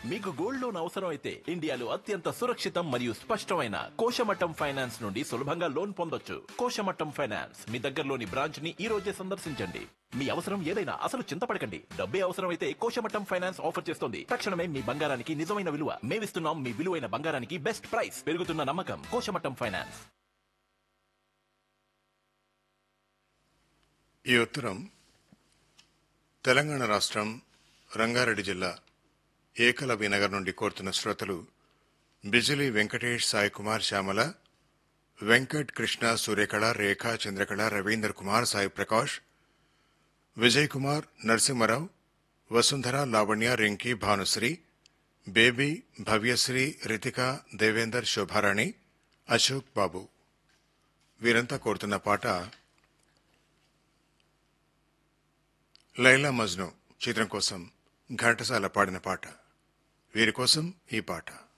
మీకు gold loan అవసరం అయితే ఇండియాలో అత్యంత సురక్షితం మరియు స్పష్టమైన కోశమట్టం ఫైనాన్స్ నుండి సులభంగా లోన్ పొందొచ్చు కోశమట్టం ఫైనాన్స్ మీ దగ్గరలోని బ్రాంచ్ ని ఈ రోజే సందర్శించండి మీ అవసరం ఏదైనా అసలు చింతపడకండి డబ్బే అవసరం అయితే కోశమట్టం ఫైనాన్స్ ఆఫర్ చేస్తుంది తక్షణమే మీ బంగారానికి నిజమైన విలువ మేమిస్తున్నాం మీ విలువైన బంగారానికి బెస్ట్ ప్రైస్ పెరుగుతున్న నమ్మకం కోశమట్టం ఫైనాన్స్ ఈ ఉత్తరం తెలంగాణ రాష్ట్రం రంగారెడ్డి జిల్లా ఏకలవ్య నగర్ నుండి కోరుతున్న శ్రోతలు బిజిలి వెంకటేష్ సాయి కుమార్ శ్యామల వెంకట్ కృష్ణ సూర్యకళ రేఖ చంద్రకళ రవీందర్ కుమార్ సాయి ప్రకాష్ విజయ్ కుమార్ నరసింహరావు వసుంధర లావణ్య రింకి భానుశ్రీ బేబీ భవ్యశ్రీ రితిక దేవేందర్ శోభారాణి అశోక్ బాబు వీరంతా కోరుతున్న పాట లైలా మజ్ను చిత్రం కోసం ఘంటసాల పాడిన పాట వీరి కోసం ఈ పాట